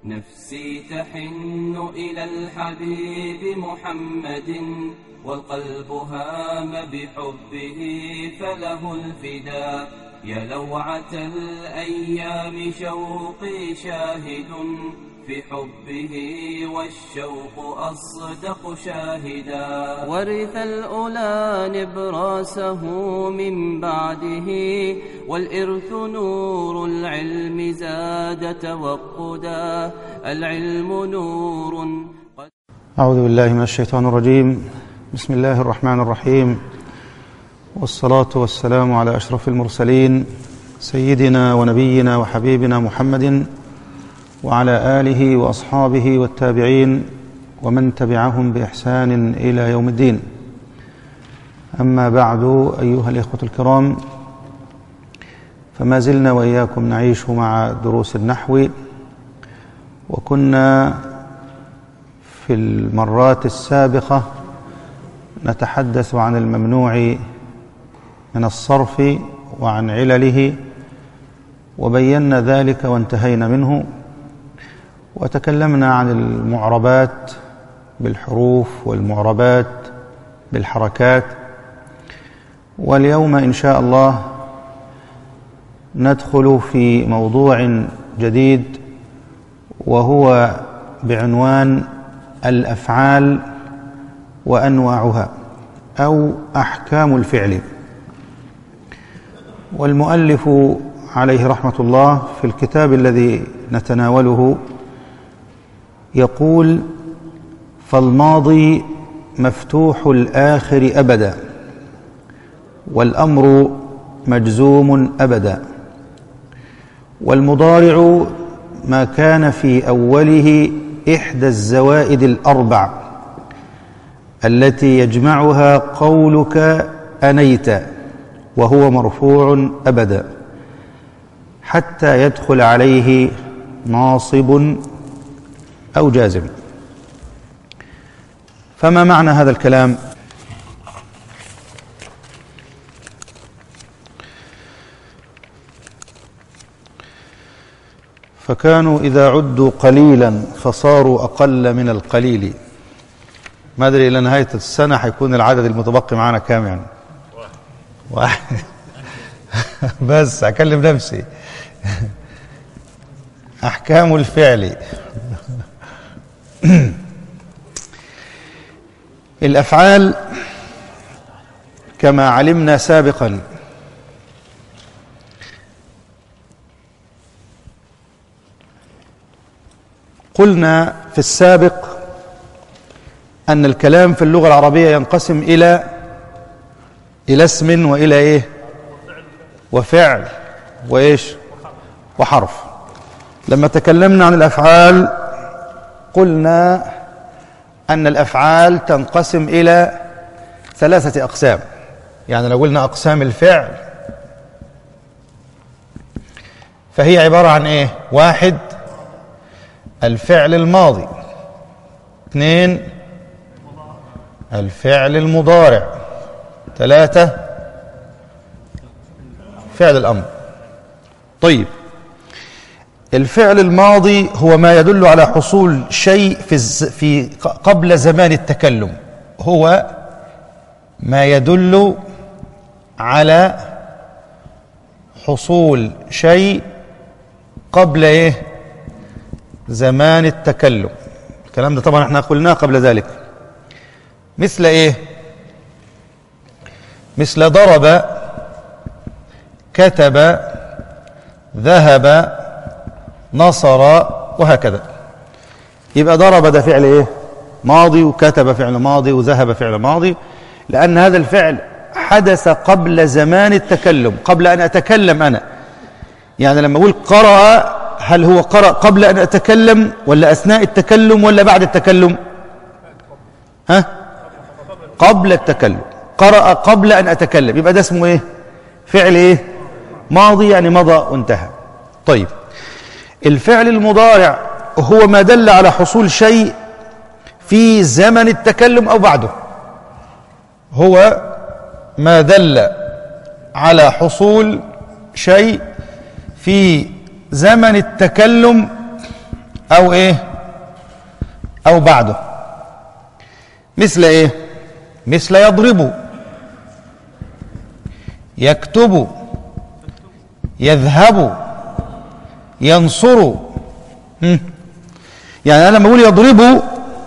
نفسي تحن إلى الحبيب محمد والقلب هام بحبه فله الفداء يا لوعة الأيام شوقي شاهد في حبه والشوق أصدق شاهدا ورث الأولى نبراسه من بعده والإرث نور العلم زاد توقدا العلم نور قد أعوذ بالله من الشيطان الرجيم بسم الله الرحمن الرحيم والصلاة والسلام على أشرف المرسلين سيدنا ونبينا وحبيبنا محمد وعلى آله وأصحابه والتابعين ومن تبعهم بإحسان إلى يوم الدين أما بعد أيها الإخوة الكرام فما زلنا وإياكم نعيش مع دروس النحو وكنا في المرات السابقة نتحدث عن الممنوع من الصرف وعن علله وبينا ذلك وانتهينا منه وتكلمنا عن المعربات بالحروف والمعربات بالحركات واليوم ان شاء الله ندخل في موضوع جديد وهو بعنوان الافعال وانواعها او احكام الفعل والمؤلف عليه رحمه الله في الكتاب الذي نتناوله يقول فالماضي مفتوح الاخر ابدا والامر مجزوم ابدا والمضارع ما كان في اوله احدى الزوائد الاربع التي يجمعها قولك انيت وهو مرفوع ابدا حتى يدخل عليه ناصب او جازم فما معنى هذا الكلام فكانوا اذا عدوا قليلا فصاروا اقل من القليل ما ادري الى نهايه السنه حيكون العدد المتبقي معنا كام يعني واحد بس اكلم نفسي احكام الفعل الافعال كما علمنا سابقا قلنا في السابق ان الكلام في اللغه العربيه ينقسم الى الى اسم والى ايه وفعل وايش وحرف لما تكلمنا عن الافعال قلنا ان الافعال تنقسم الى ثلاثه اقسام يعني لو قلنا اقسام الفعل فهي عباره عن ايه واحد الفعل الماضي اثنين الفعل المضارع ثلاثه فعل الامر طيب الفعل الماضي هو ما يدل على حصول شيء في الز... في قبل زمان التكلم هو ما يدل على حصول شيء قبل ايه زمان التكلم الكلام ده طبعا احنا قلناه قبل ذلك مثل ايه مثل ضرب كتب ذهب نصر وهكذا يبقى ضرب ده فعل ايه ماضي وكتب فعل ماضي وذهب فعل ماضي لأن هذا الفعل حدث قبل زمان التكلم قبل أن أتكلم أنا يعني لما أقول قرأ هل هو قرأ قبل أن أتكلم ولا أثناء التكلم ولا بعد التكلم ها قبل التكلم قرأ قبل أن أتكلم يبقى ده اسمه إيه فعل إيه ماضي يعني مضى وانتهى طيب الفعل المضارع هو ما دل على حصول شيء في زمن التكلم أو بعده هو ما دل على حصول شيء في زمن التكلم أو إيه أو بعده مثل إيه مثل يضرب يكتب يذهب ينصر هم. يعني أنا لما أقول يضرب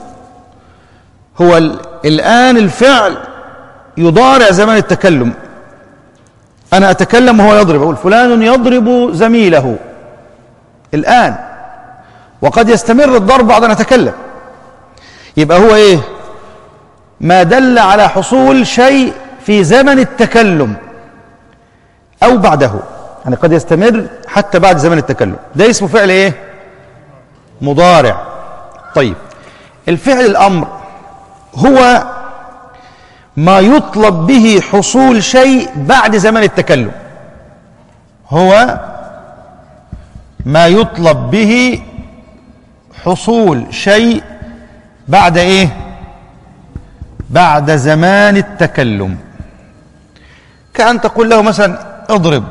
هو ال- الآن الفعل يضارع زمان التكلم أنا أتكلم وهو يضرب أقول فلان يضرب زميله الآن وقد يستمر الضرب بعد أن أتكلم يبقى هو إيه ما دل على حصول شيء في زمن التكلم أو بعده يعني قد يستمر حتى بعد زمن التكلم ده اسمه فعل إيه مضارع طيب الفعل الأمر هو ما يطلب به حصول شيء بعد زمن التكلم هو ما يطلب به حصول شيء بعد ايه بعد زمان التكلم كأن تقول له مثلا اضرب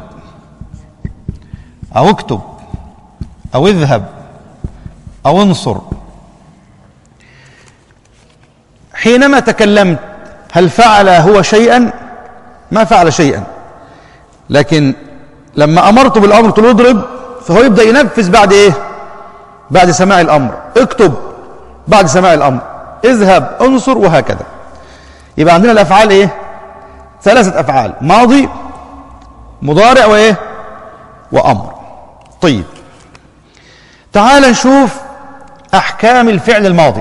أو اكتب أو اذهب أو انصر حينما تكلمت هل فعل هو شيئا ما فعل شيئا لكن لما امرته بالامر قلت له اضرب فهو يبدا ينفذ بعد ايه بعد سماع الامر اكتب بعد سماع الامر اذهب انصر وهكذا يبقى عندنا الافعال ايه ثلاثه افعال ماضي مضارع وايه وامر طيب تعال نشوف احكام الفعل الماضي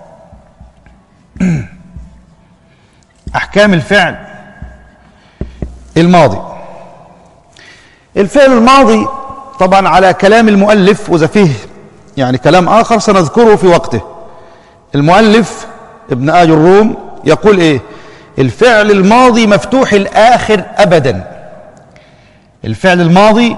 احكام الفعل الماضي الفعل الماضي طبعا على كلام المؤلف واذا فيه يعني كلام اخر سنذكره في وقته المؤلف ابن آج الروم يقول ايه الفعل الماضي مفتوح الاخر ابدا الفعل الماضي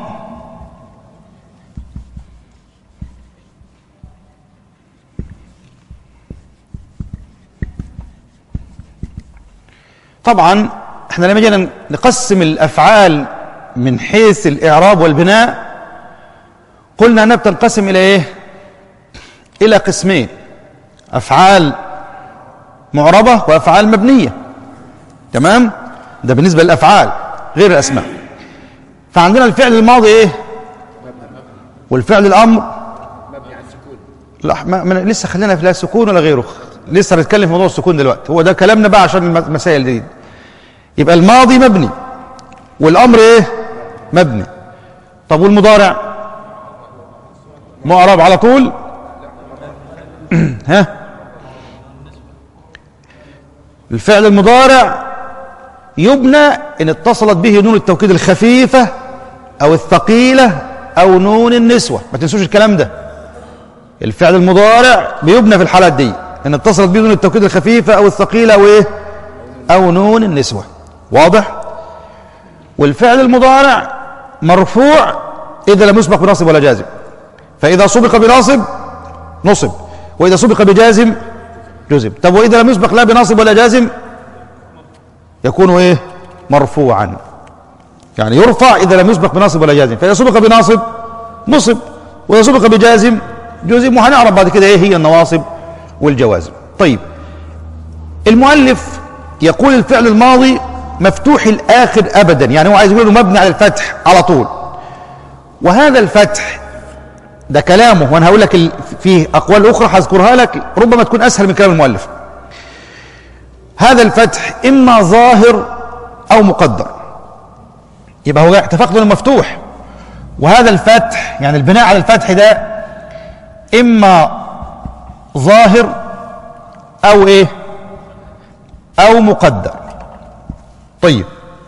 طبعا احنا لما جينا نقسم الافعال من حيث الاعراب والبناء قلنا انها بتنقسم الى ايه الى قسمين افعال معربه وافعال مبنيه تمام ده بالنسبه للافعال غير الاسماء فعندنا الفعل الماضي ايه والفعل الامر لا ما ما لسه خلينا في لا سكون ولا غيره لسه هنتكلم في موضوع السكون دلوقتي هو ده كلامنا بقى عشان المسائل دي يبقى الماضي مبني والامر ايه مبني طب والمضارع معرب على طول ها الفعل المضارع يبنى ان اتصلت به نون التوكيد الخفيفه او الثقيله او نون النسوه ما تنسوش الكلام ده الفعل المضارع بيبنى في الحالات دي ان اتصلت به نون التوكيد الخفيفه او الثقيله او ايه او نون النسوه واضح والفعل المضارع مرفوع اذا لم يسبق بناصب ولا جازم فاذا سبق بناصب نصب واذا سبق بجازم جزم طب واذا لم يسبق لا بناصب ولا جازم يكون ايه مرفوعا يعني يرفع اذا لم يسبق بناصب ولا جازم فاذا سبق بناصب نصب واذا سبق بجازم جزم وهنعرف بعد كده ايه هي النواصب والجوازم طيب المؤلف يقول الفعل الماضي مفتوح الاخر ابدا يعني هو عايز يقول انه مبني على الفتح على طول وهذا الفتح ده كلامه وانا هقول لك ال- فيه اقوال اخرى هذكرها لك ربما تكون اسهل من كلام المؤلف هذا الفتح اما ظاهر او مقدر يبقى هو اتفقنا انه مفتوح وهذا الفتح يعني البناء على الفتح ده اما ظاهر او ايه او مقدر طيب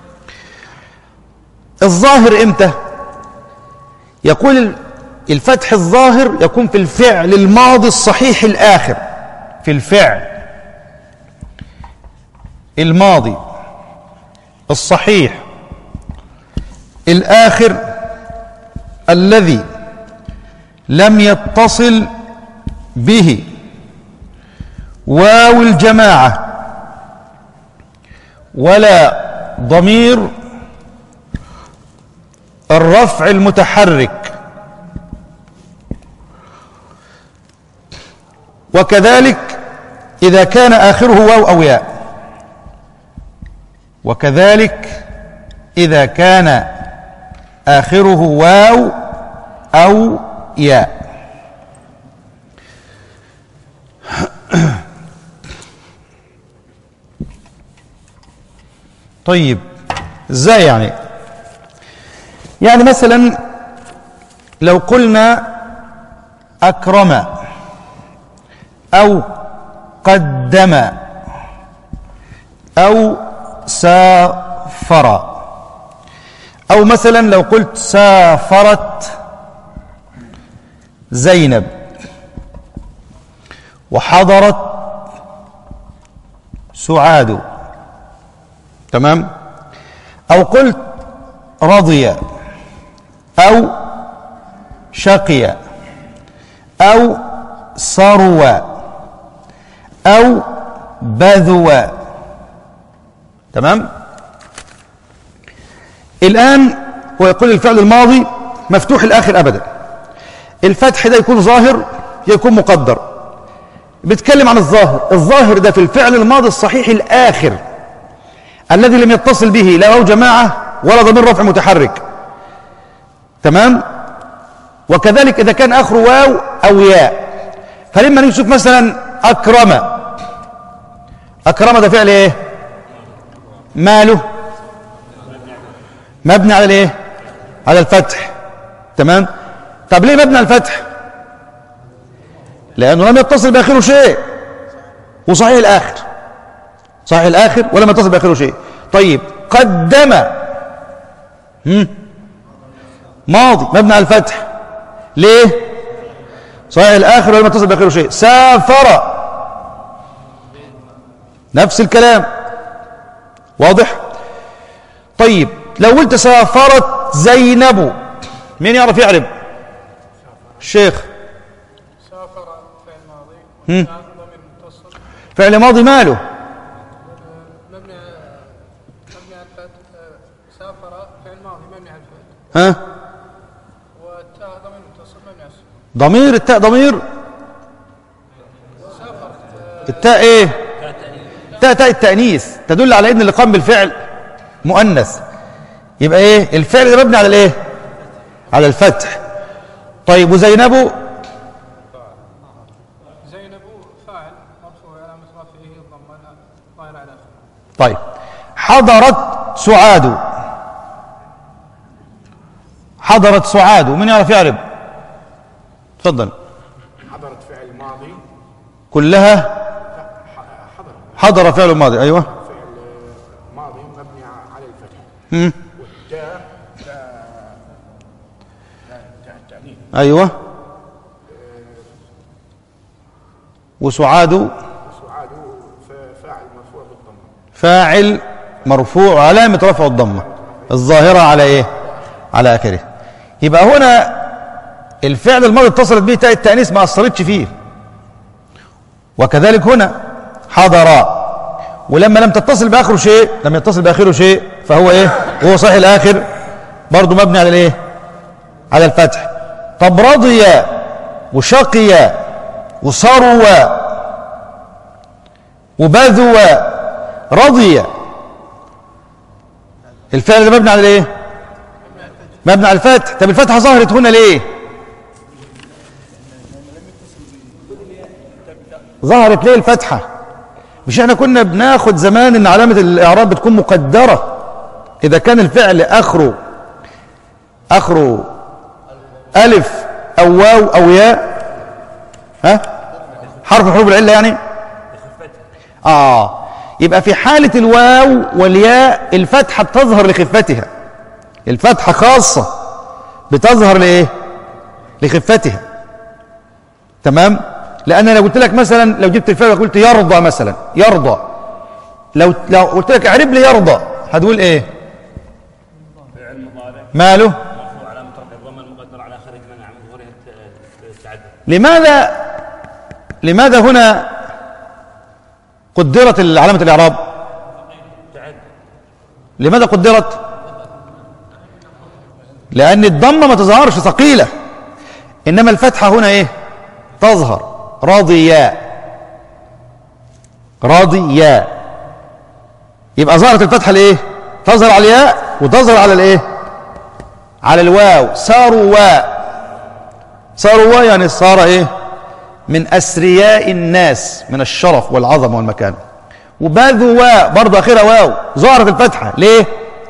الظاهر امتى يقول ال- الفتح الظاهر يكون في الفعل الماضي الصحيح الاخر في الفعل الماضي الصحيح الاخر الذي لم يتصل به واو الجماعه ولا ضمير الرفع المتحرك وكذلك إذا كان آخره واو أو ياء وكذلك إذا كان آخره واو أو ياء طيب ازاي يعني يعني مثلا لو قلنا أكرم أو قدم أو سافر أو مثلا لو قلت سافرت زينب وحضرت سعاد تمام أو قلت رضي أو شقي أو صروى أو بذوى تمام الآن ويقول الفعل الماضي مفتوح الآخر أبدا الفتح ده يكون ظاهر يكون مقدر بيتكلم عن الظاهر الظاهر ده في الفعل الماضي الصحيح الآخر الذي لم يتصل به لا واو جماعة ولا ضمير رفع متحرك تمام وكذلك إذا كان آخر واو أو ياء فلما نشوف مثلا أكرم أكرم ده فعل إيه ماله مبني على الإيه على الفتح تمام طب ليه مبني على الفتح لأنه لم يتصل بآخره شيء وصحيح الآخر صحيح الآخر ولم يتصل بآخره شيء طيب قدم هم؟ ماضي مبني على الفتح ليه صحيح الآخر ولم يتصل بآخره شيء سافر نفس الكلام واضح طيب لو قلت سافرت زينب مين يعرف يعرب الشيخ سافر فعل ماضي هم. ضمير متصل فعل ماضي ماله مبني مبني على الفتح آه، سافر فعل ماضي مبني على الفتح ها والتاء ضمير متصل مبني على السكون ضمير التاء ضمير سافر آه، التاء ايه تاء تاء التأنيث تدل على ان اللي قام بالفعل مؤنث يبقى ايه الفعل ده مبني على الايه على الفتح طيب وزينب زينب فاعل مرفوع علامة رفعه الضمة ظاهر على آخره طيب حضرت سعاد حضرت سعاد من يعرف يعرب تفضل حضرت فعل ماضي كلها حضر حضر فعل ماضي ايوه فعل ماضي مبني على الفتح مم. والتاء تاء تاء التأنيث ايوه وسعاد سعاد ف- فاعل مرفوع بالضمة فاعل مرفوع علامة رفع الضمة الظاهرة على ايه على اخره يبقى هنا الفعل الماضي اتصلت به تاء التأنيث ما أثرتش فيه وكذلك هنا حضر ولما لم تتصل بآخره شيء لم يتصل بآخره شيء فهو ايه هو صحيح الآخر برضه مبني على الايه على الفتح طب رضي وشقي وصروى وبذوى رضي الفعل ده مبني على الايه مبني على الفتح طب الفتحه ظهرت هنا ليه ظهرت ليه الفتحه مش احنا كنا بناخد زمان ان علامه الاعراب بتكون مقدره اذا كان الفعل اخره اخره الف او واو او ياء ها حرف من حروف العله يعني اه يبقى في حاله الواو والياء الفتحه بتظهر لخفتها الفتحه خاصه بتظهر لايه لخفتها تمام لان انا قلت لك مثلا لو جبت الفعل وقلت يرضى مثلا يرضى لو لو قلت لك اعرب لي يرضى هتقول ايه فعل مضارع ماله مرفوع علامة رفع الضمة المقدر على خارج منع من ظهورها الت- التعدد لماذا لماذا هنا قدرت علامة الإعراب تعدد لماذا قدرت لأن الضمة ما تظهرش ثقيلة إنما الفتحة هنا إيه تظهر راضياء رضيا يبقى ظهرت الفتحة الايه تظهر على الياء وتظهر على الايه على الواو ساروا ساروا يعني صار ايه من أسرياء الناس من الشرف والعظمة والمكان وبذوا برضه آخرها واو ظهرت الفتحة ليه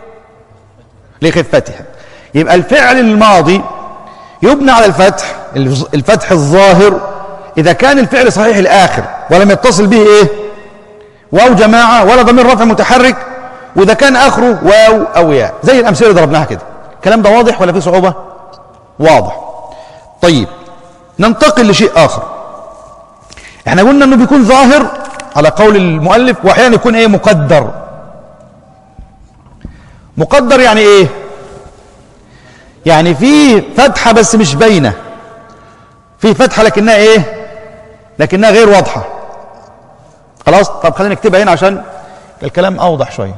لخفتها يبقى الفعل الماضي يبنى على الفتح الفتح الظاهر إذا كان الفعل صحيح الآخر ولم يتصل به إيه واو جماعة ولا ضمير رفع متحرك وإذا كان آخره واو أو ياء زي الأمثلة اللي ضربناها كده الكلام ده واضح ولا فيه صعوبة واضح طيب ننتقل لشيء آخر احنا قلنا انه بيكون ظاهر على قول المؤلف واحيانا يكون ايه مقدر مقدر يعني ايه يعني في فتحة بس مش باينة في فتحة لكنها ايه لكنها غير واضحة خلاص طب خلينا نكتبها هنا عشان الكلام اوضح شوية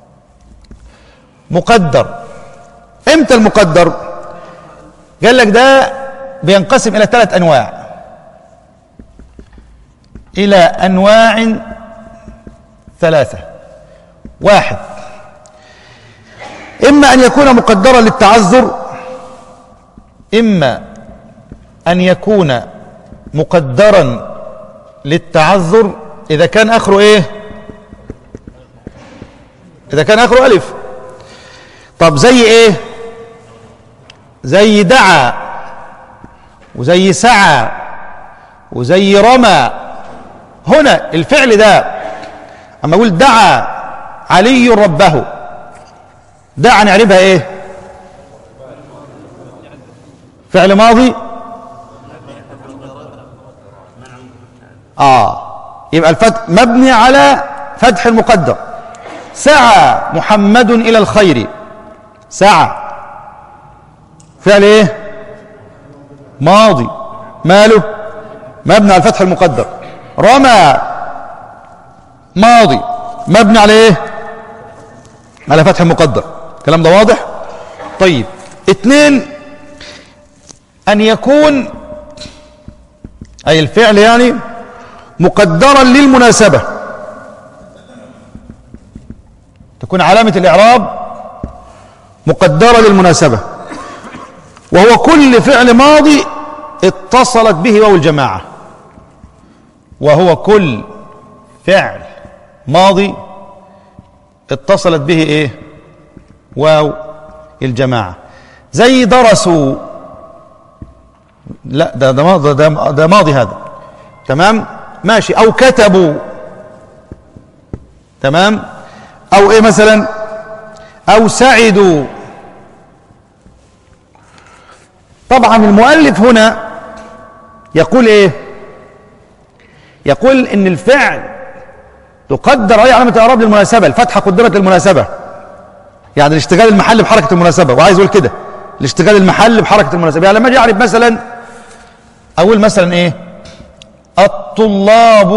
مقدر امتى المقدر قال لك ده بينقسم الى ثلاث انواع الى انواع ثلاثة واحد اما ان يكون مقدرا للتعذر اما ان يكون مقدرا للتعذر اذا كان اخره ايه اذا كان اخره الف طب زي ايه زي دعا وزي سعى وزي رمى هنا الفعل ده اما اقول دعا علي ربه دعا نعربها ايه فعل ماضي اه يبقى الفتح مبني على فتح المقدر سعى محمد الى الخير سعى فعل ايه ماضي ماله مبني على الفتح المقدر رمى ماضي مبني على ايه على فتح مقدر الكلام ده واضح طيب اثنين ان يكون اي الفعل يعني مقدرا للمناسبة تكون علامة الاعراب مقدرة للمناسبة وهو كل فعل ماضي اتصلت به واو الجماعة وهو كل فعل ماضي اتصلت به ايه واو الجماعة زي درسوا لا ده ده ماضي, ده, ده ماضي هذا تمام ماشي او كتبوا تمام او ايه مثلا او سعدوا طبعا المؤلف هنا يقول ايه يقول ان الفعل تقدر اي علامه اعراب للمناسبه الفتحه قدرت للمناسبه يعني الاشتغال المحل بحركه المناسبه وعايز اقول كده الاشتغال المحل بحركه المناسبه يعني لما اجي اعرف مثلا اقول مثلا ايه الطلاب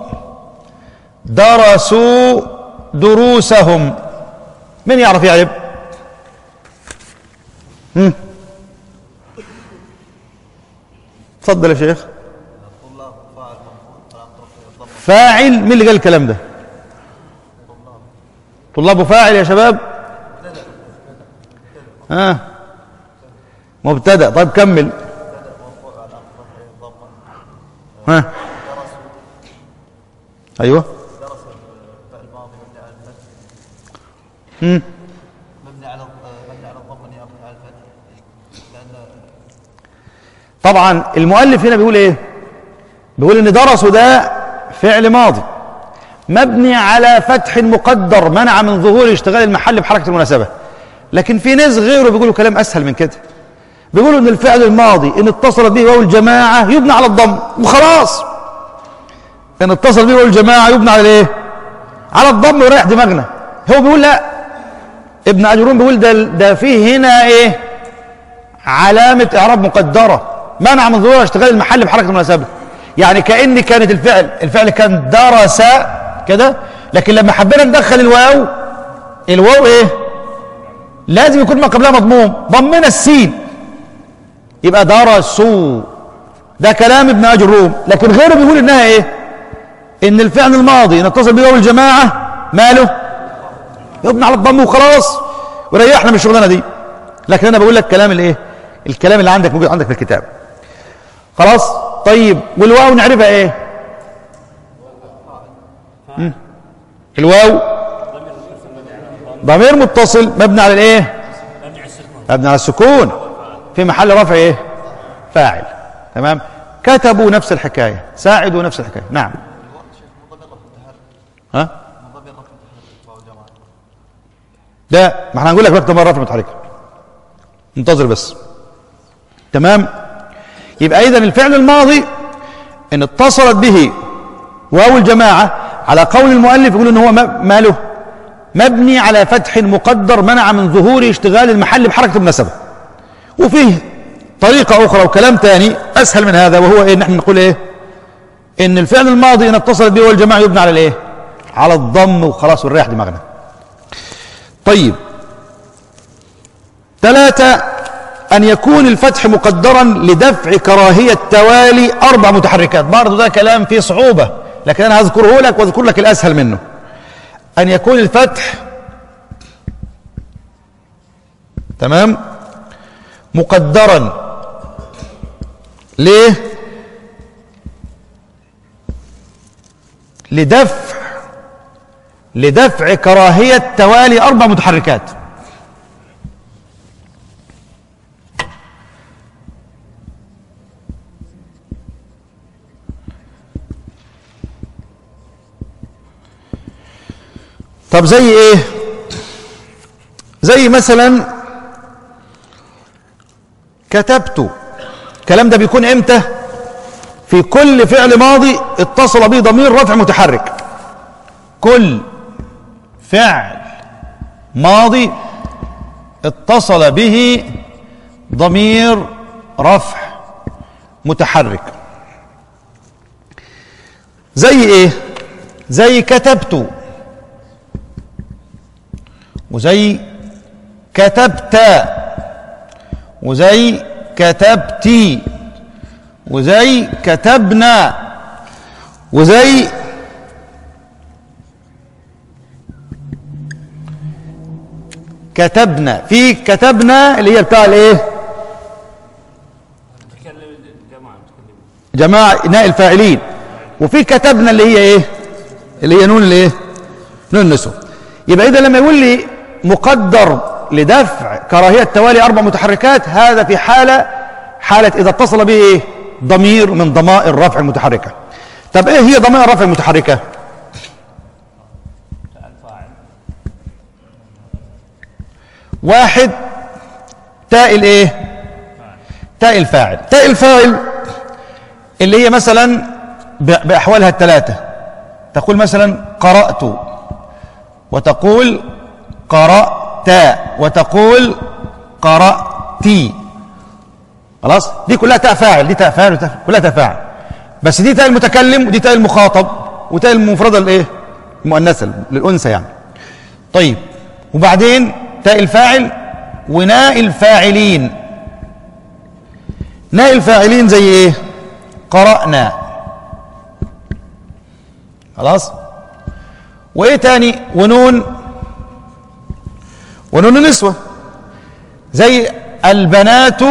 درسوا دروسهم من يعرف يعرف هم تفضل يا شيخ فاعل مين اللي قال الكلام ده طلاب فاعل يا شباب ها مبتدا طيب كمل ها ايوه امم مبني على مبني على الضم يبني على الفتح لان طبعا المؤلف هنا بيقول ايه بيقول ان درسوا ده فعل ماضي مبني على فتح مقدر منع من ظهور اشتغال المحل بحركه المناسبه لكن في ناس غيره بيقولوا كلام اسهل من كده بيقولوا ان الفعل الماضي ان اتصلت به واو الجماعه يبنى على الضم وخلاص ان اتصل به واو الجماعه يبنى على ايه على الضم ويريح دماغنا هو بيقول لا ابن اجرون بيقول ده ده فيه هنا ايه علامه اعراب مقدره منع من ظهور اشتغال المحل بحركه المناسبه يعني كان كانت الفعل الفعل كان درس كده لكن لما حبينا ندخل الواو الواو ايه لازم يكون ما قبلها مضموم ضمنا السين يبقى درسوا ده كلام ابن اجروم لكن غيره بيقول انها ايه ان الفعل الماضي نتصل به واو الجماعه ماله يبنى على الضم وخلاص وريحنا من الشغلانه دي لكن انا بقول لك كلام الايه الكلام اللي عندك موجود عندك في الكتاب خلاص طيب والواو نعرفها ايه مم. الواو ضمير متصل مبني على الايه مبني على السكون في محل رفع ايه فاعل تمام كتبوا نفس الحكايه ساعدوا نفس الحكايه نعم ها مضمر رفع متحرك واو جماعة ده ما احنا هنقول لك وقت ما رفع متحركه انتظر بس تمام يبقى اذا الفعل الماضي ان اتصلت به واو الجماعه على قول المؤلف يقول ان هو م- ماله مبني على فتح مقدر منع من ظهور اشتغال المحل بحركه النسبه وفيه طريقه اخرى وكلام ثاني اسهل من هذا وهو ايه ان احنا نقول ايه ان الفعل الماضي ان اتصلت به واو الجماعه يبنى على الايه على الضم وخلاص ونريح دماغنا طيب ثلاثة أن يكون الفتح مقدرا لدفع كراهية توالي أربع متحركات برضه ده كلام فيه صعوبة لكن أنا هذكره لك وأذكر لك الأسهل منه أن يكون الفتح تمام مقدرا ليه لدفع لدفع كراهية توالي أربع متحركات طب زي ايه زي مثلا كتبت الكلام ده بيكون امتى في كل فعل ماضي اتصل به ضمير رفع متحرك كل فعل ماضي اتصل به ضمير رفع متحرك زي ايه زي كتبت وزي كتبت وزي كتبتي وزي كتبنا وزي كتبنا في كتبنا اللي هي بتاع الايه تكلم الجماعة تكلم جماعه ناء الفاعلين وفي كتبنا اللي هي ايه اللي هي نون الايه نون النسوة يبقى اذا لما يقول لي مقدر لدفع كراهيه توالي اربع متحركات هذا في حاله حاله اذا اتصل به ايه ضمير من ضمائر الرفع المتحركه طب ايه هي ضمائر الرفع المتحركه واحد تاء الايه تاء الفاعل تاء الفاعل اللي هي مثلا ب- باحوالها الثلاثه تقول مثلا قرات وتقول قرات وتقول قراتي خلاص دي كلها تاء فاعل دي تاء فاعل وتاء كلها تاء فاعل بس دي تاء المتكلم ودي تاء المخاطب وتاء المفردة الايه المؤنثة للأنثى يعني طيب وبعدين تاء الفاعل وناء الفاعلين ناء الفاعلين زي ايه قرأنا خلاص وايه تاني ونون ونون النسوة زي البنات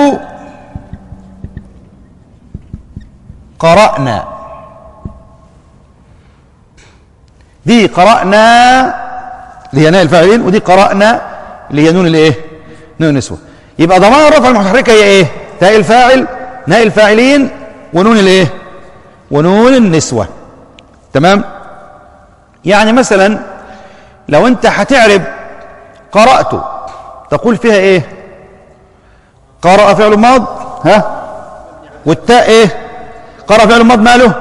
قرأنا دي قرأنا اللي هي ناء الفاعلين ودي قرأنا اللي هي نون الايه نون النسوة يبقى ضمائر الرفع المتحركة هي ايه تاء الفاعل ناء الفاعلين ونون الايه ونون النسوة تمام يعني مثلا لو انت هتعرب قرأت تقول فيها ايه قرأ فعل ماض ها والتاء ايه قرأ فعل ماض ماله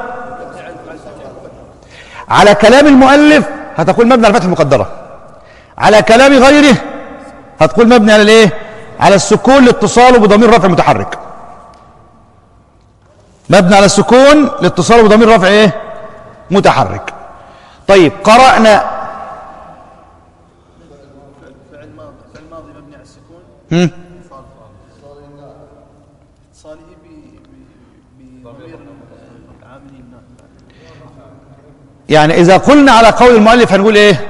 على كلام المؤلف هتقول مبني على الفتح المقدرة على كلام غيره هتقول مبني على الايه على السكون لاتصاله بضمير رفع متحرك مبني على السكون لاتصاله بضمير رفع ايه متحرك طيب قرأنا فعل ماضي فعل ماضي مبني على السكون هم؟ اتصاله ب- ب- بضمير العاملين نعم يعني إذا قلنا على قول المؤلف هنقول إيه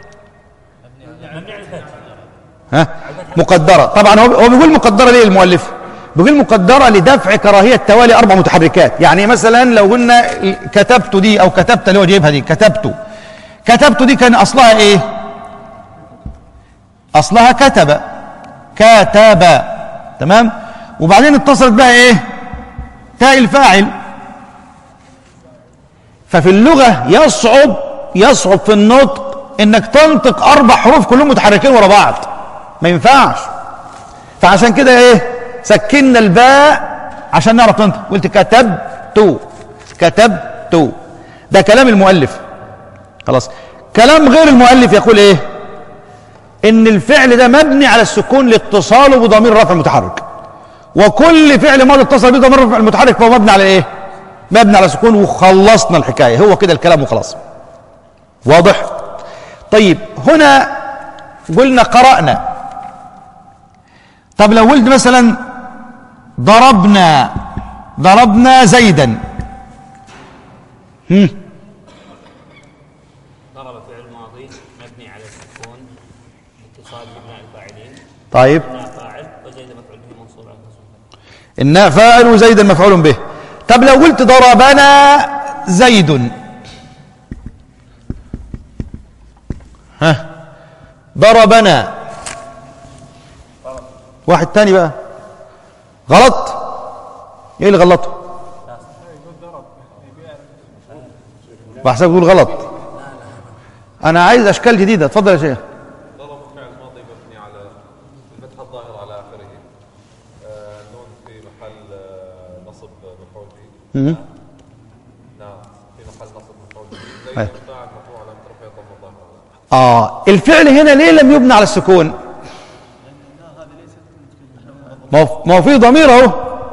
ها مقدرة طبعا هو هو بيقول مقدرة ليه المؤلف بيقول مقدرة لدفع كراهية توالي أربع متحركات يعني مثلا لو قلنا كتبت دي أو كتبت اللي هو جايبها دي كتبت كتبت دي كان أصلها إيه أصلها كتب كتب تمام وبعدين اتصلت بها إيه تاء الفاعل ففي اللغة يصعب يصعب في النطق انك تنطق اربع حروف كلهم متحركين ورا بعض ما ينفعش فعشان كده ايه سكنا الباء عشان نعرف ننطق قلت كتبت كتبت ده كلام المؤلف خلاص كلام غير المؤلف يقول ايه ان الفعل ده مبني على السكون لاتصاله بضمير رفع متحرك وكل فعل ماضي اتصل به ضمير رفع المتحرك فهو مبني على ايه مبني على سكون وخلصنا الحكايه هو كده الكلام وخلاص واضح طيب هنا قلنا قرانا طب لو قلت مثلا ضربنا ضربنا زيدا هم ضرب فعل ماضي مبني على السكون اتصال بابناء الفاعلين طيب ابناء فاعل وزيد مفعول به منصوب على التصوير الناء فاعل وزيدا مفعول به طب لو قلت ضربنا زيد ها ضربنا واحد تاني بقى غلط ايه اللي غلطه بحسب يقول غلط انا عايز اشكال جديده اتفضل يا شيخ ضرب فعل ماضي مبني على الفتحة الظاهرة على آخره آه، نون في محل آه، نصب مفعول به مم. نعم في محل نصب مفعول به زي أيوة. فاعل مرفوع على رفعه ضم الظاهرة اه الفعل هنا ليه لم يبنى على السكون ما هو ما هو في ضمير اهو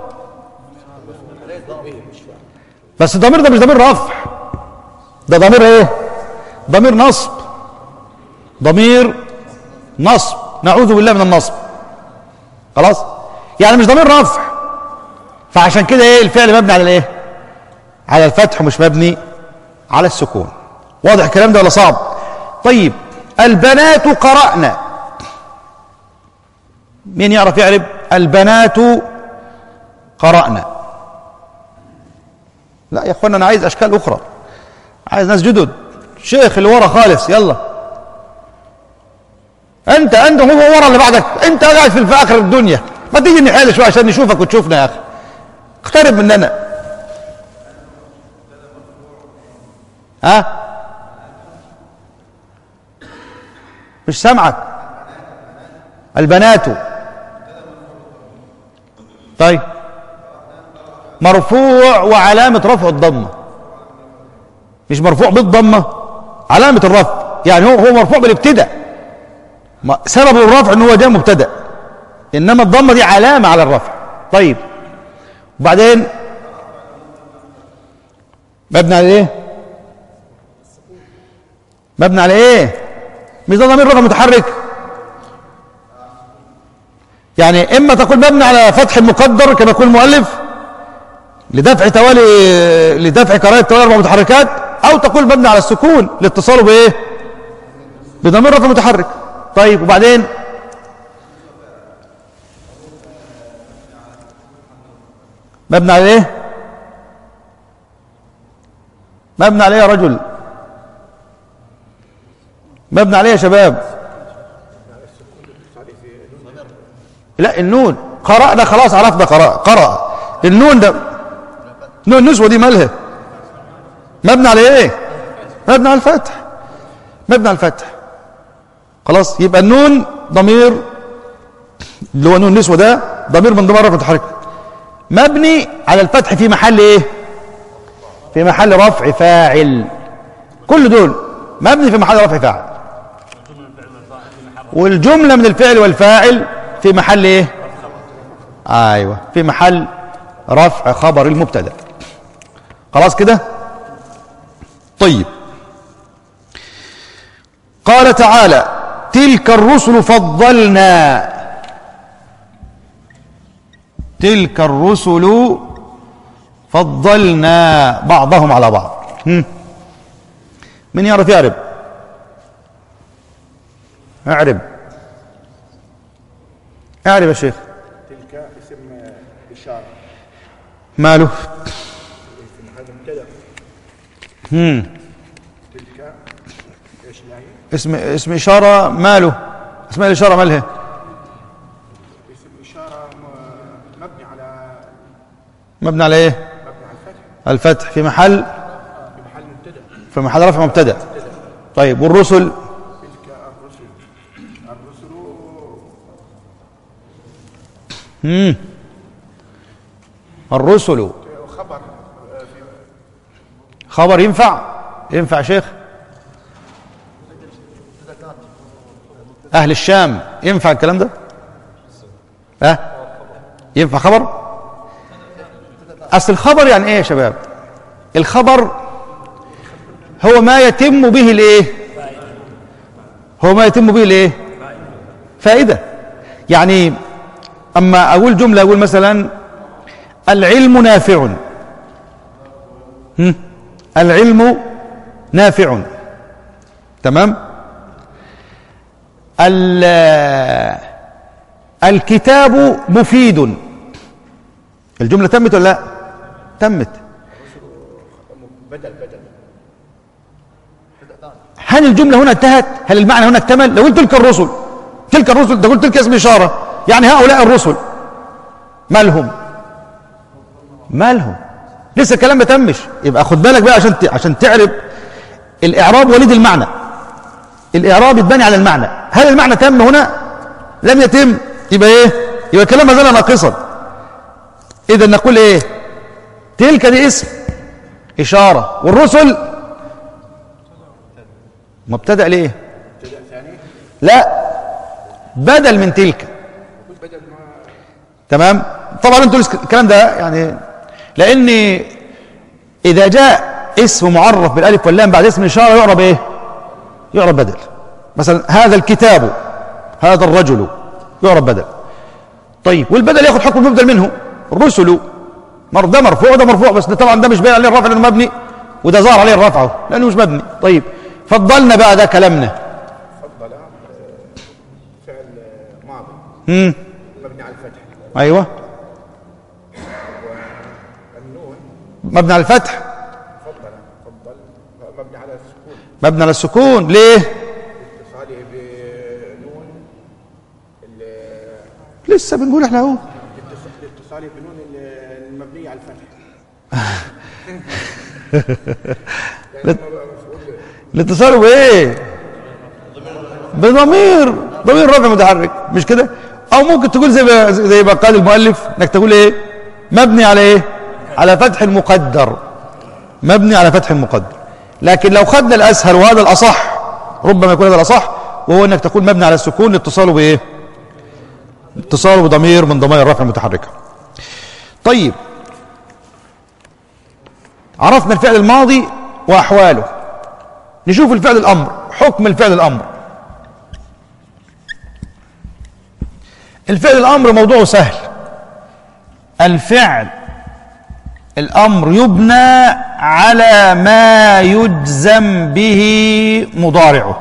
بس الضمير ده مش ضمير رفع ده ضمير ايه ضمير نصب ضمير نصب نعوذ بالله من النصب خلاص يعني مش ضمير رفع فعشان كده ايه الفعل مبني على الايه على الفتح مش مبني على السكون واضح الكلام ده ولا صعب طيب البنات قرأنا مين يعرف يعرب البنات قرأنا لا يا اخوانا انا عايز اشكال اخرى عايز ناس جدد شيخ اللي ورا خالص يلا انت انت هو ورا اللي بعدك انت قاعد في في اخر الدنيا ما تيجي نحل شويه عشان نشوفك وتشوفنا يا اخي اقترب مننا ها مش سامعك البنات طيب مرفوع وعلامة رفع الضمة مش مرفوع بالضمة علامة الرفع يعني هو هو مرفوع بالابتداء ما- سبب الرفع ان هو جاء مبتدا انما الضمة دي علامة على الرفع طيب وبعدين مبني على ايه مبني على ايه مش ده ضمير رفع متحرك يعني اما تقول مبني على فتح المقدر كما يقول المؤلف لدفع توالي لدفع كراهيه توالي اربع متحركات او تقول مبني على السكون لاتصاله بايه بضمير رفع متحرك طيب وبعدين مبني على ايه مبني على ايه يا رجل مبني عليه يا شباب لا النون قرأ ده خلاص عرفنا قرأ قرأ النون ده نون النسوة دي مالها مبني على ايه مبني على الفتح مبني على الفتح خلاص يبقى النون ضمير اللي هو نون النسوة ده ضمير من ضمير رفع التحرك مبني على الفتح في محل ايه في محل رفع فاعل كل دول مبني في محل رفع فاعل والجملة من الفعل والفاعل في محل ايه ايوه في محل رفع خبر المبتدا خلاص كده طيب قال تعالى تلك الرسل فضلنا تلك الرسل فضلنا بعضهم على بعض هم. من يعرف يعرب اعرب اعرب يا شيخ تلك اسم إشارة ماله اسم هذا مبتدأ مم. تلك ايش لا هي؟ اسم اسم اشاره ماله اسماء الاشاره مالها اسم إشارة م- مبني على مبني على ايه مبني على الفتح الفتح في محل في محل مبتدأ في محل رفع مبتدا طيب والرسل تلك الرسل الرسل مم. الرسل خبر آه، في خبر ينفع ينفع يا شيخ اهل الشام ينفع الكلام ده ها ينفع خبر اصل الخبر يعني ايه يا شباب الخبر هو ما يتم به الايه هو ما يتم به الايه فائده يعني اما اقول جمله اقول مثلا العلم نافع هم؟ العلم نافع تمام ال- الكتاب مفيد الجملة تمت ولا لا تمت بدل بدل هل الجملة هنا انتهت هل المعنى هنا اكتمل لو قلت تلك الرسل تلك الرسل ده قلت تلك اسم إشارة يعني هؤلاء الرسل مالهم مالهم لسه الكلام ما تمش يبقى خد بالك بقى عشان ت- عشان تعرف الإعراب وليد المعنى الإعراب يتبني على المعنى هل المعنى تم هنا لم يتم يبقى ايه يبقى الكلام ما زال ناقصا اذا نقول ايه تلك دي اسم إشارة والرسل مبتدأ ليه مبتدأ ثاني لا بدل من تلك بدل ما تمام طبعا انتوا الكلام ده يعني لان اذا جاء اسم معرف بالالف واللام بعد اسم اشاره يعرب ايه يعرب بدل مثلا هذا الكتاب هذا الرجل يعرب بدل طيب والبدل ياخذ حكم المبدل منه الرسل مر ده مرفوع وده مرفوع بس ده طبعا ده مش باين عليه الرفع لانه مبني وده ظهر عليه الرفع أهو، لانه مش مبني طيب فضلنا بقى ده كلامنا فضل آه، فعل آه، ماضي امم مبني على الفتح ايوه النون مبني على الفتح فضل فضل مبني على السكون مبني على السكون ليه اتصاله بنون ال- لسه بنقول احنا اهو اتص- الاتصال بنون ال- المبنية على الفتح يعني ما بقى مفعول الاتصال بايه بضمير ضمير رفع متحرك مش كده او ممكن تقول زي ما زي ما قال المؤلف انك تقول ايه مبني على ايه على فتح مقدر مبني على فتح مقدر لكن لو خدنا الاسهل وهذا الاصح ربما يكون هذا الاصح وهو انك تقول مبني على السكون لاتصاله بايه اتصاله بضمير من ضمائر الرفع المتحركه طيب عرفنا الفعل الماضي واحواله نشوف الفعل الامر حكم الفعل الامر الفعل الامر موضوعه سهل الفعل الامر يبنى على ما يجزم به مضارعه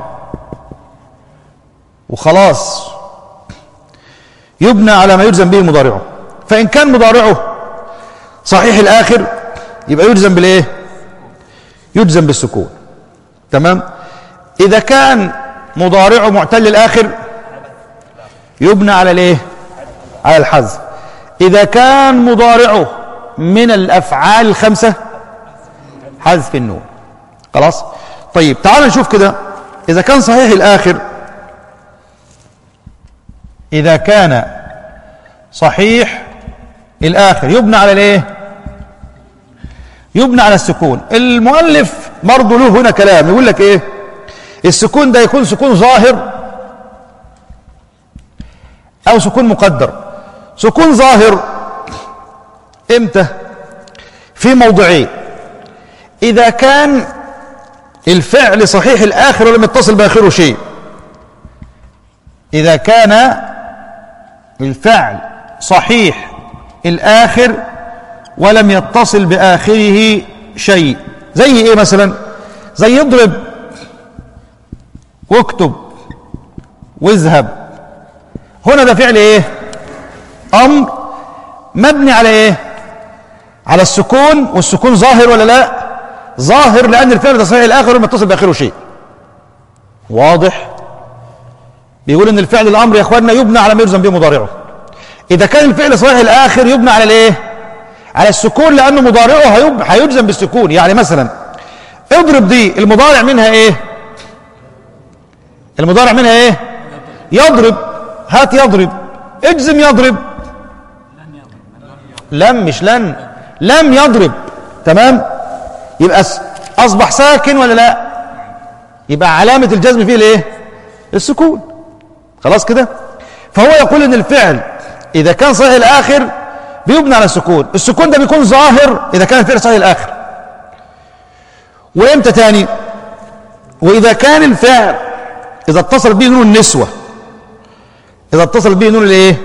وخلاص يبنى على ما يجزم به مضارعه فان كان مضارعه صحيح الاخر يبقى يجزم بالايه يجزم بالسكون تمام اذا كان مضارعه معتل الاخر يبنى على الايه على الحذف اذا كان مضارعه من الافعال الخمسه حذف النون خلاص طيب تعال نشوف كده اذا كان صحيح الاخر اذا كان صحيح الاخر يبنى على الايه يبنى على السكون المؤلف برضه له هنا كلام يقول لك ايه السكون ده يكون سكون ظاهر او سكون مقدر سكون ظاهر امتى في موضعين اذا كان الفعل صحيح الاخر ولم يتصل باخره شيء اذا كان الفعل صحيح الاخر ولم يتصل باخره شيء زي ايه مثلا زي يضرب واكتب واذهب هنا ده فعل ايه امر مبني على ايه على السكون والسكون ظاهر ولا لا ظاهر لان الفعل ده صحيح الاخر متصل باخره شيء واضح بيقول ان الفعل الامر يا اخواننا يبنى على ما يلزم به مضارعه اذا كان الفعل صحيح الاخر يبنى على الايه على السكون لانه مضارعه هيب- هيجزم بالسكون يعني مثلا اضرب دي المضارع منها ايه المضارع منها ايه يضرب هات يضرب اجزم يضرب لم مش لن لم يضرب تمام يبقى س- اصبح ساكن ولا لا يبقى علامة الجزم فيه الايه السكون خلاص كده فهو يقول ان الفعل اذا كان صحيح الاخر بيبنى على السكون السكون ده بيكون ظاهر اذا كان الفعل صحيح الاخر وامتى تاني واذا كان الفعل اذا اتصل به نون النسوه اذا اتصل به نون الايه